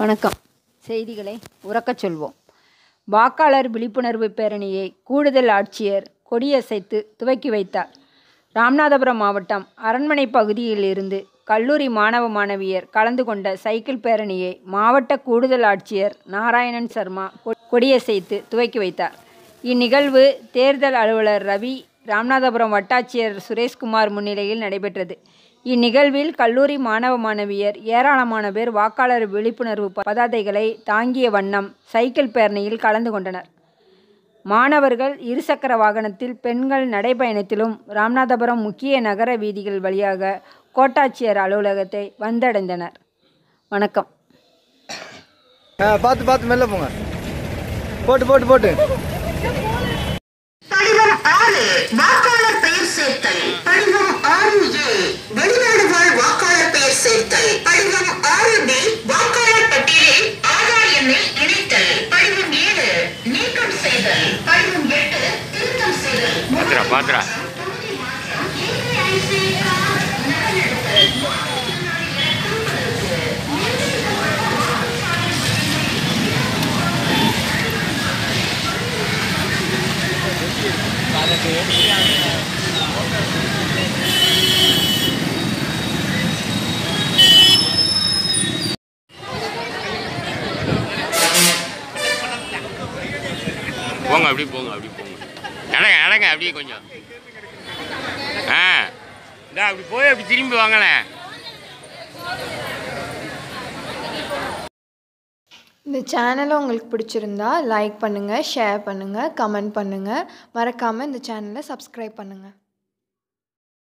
வணக்கம் செய்திகளை உறக்கச் சொல்வோம் வாக்காளர் விழிப்புணர்வு பேரணியை கூடுதல் ஆட்சியர் கொடியசைத்து துவக்கி வைத்தார் ராமநாதபுரம் மாவட்டம் அரண்மனை பகுதியில் இருந்து கல்லூரி மாணவ மாணவியர் கலந்து கொண்ட சைக்கிள் பேரணியை மாவட்ட கூடுதல் ஆட்சியர் நாராயணன் சர்மா கொ- கொடியசைத்து துவக்கி வைத்தார் இந்நிகழ்வு தேர்தல் அலுவலர் ரவி ராமநாதபுரம் வட்டாட்சியர் சுரேஷ்குமார் முன்னிலையில் நடைபெற்றது இந்நிகழ்வில் கல்லூரி மாணவ மாணவியர் ஏராளமான பேர் வாக்காளர் விழிப்புணர்வு பதாதைகளை தாங்கிய வண்ணம் சைக்கிள் பேரணியில் கலந்து கொண்டனர் மாணவர்கள் இருசக்கர வாகனத்தில் பெண்கள் நடைபயணத்திலும் ராமநாதபுரம் முக்கிய நகர வீதிகள் வழியாக கோட்டாட்சியர் அலுவலகத்தை வந்தடைந்தனர் வணக்கம் ஆ பார்த்து பார்த்து மெல்ல போங்க போட்டு போட்டு போட்டு படிவம் ஆறு வாக்காளர் பெயர் சேர்த்தல் படிவம் ஆறு ஏ வெளிநாடு வாழ் வாக்காளர் பெயர் சேர்த்தல் படிவம் ஆறு பி வாக்காளர் பட்டியலில் ஆதார் எண்ணை இணைத்தல் படிவம் ஏழு நீக்கம் செய்தல் படிவம் எட்டு திருத்தம் செய்தல் பாத்துரா பாத்துரா போங்க அப்படி போங்க அப்படி போங்க நடங்க நடங்க அப்படியே கொஞ்சம் ஆ இந்தா அப்படி போய் அப்படி திரும்பி வாங்களேன் இந்த சேனலை உங்களுக்கு பிடிச்சிருந்தா லைக் பண்ணுங்கள் ஷேர் பண்ணுங்கள் கமெண்ட் பண்ணுங்கள் மறக்காமல் இந்த சேனலை சப்ஸ்கிரைப் பண்ணுங்கள்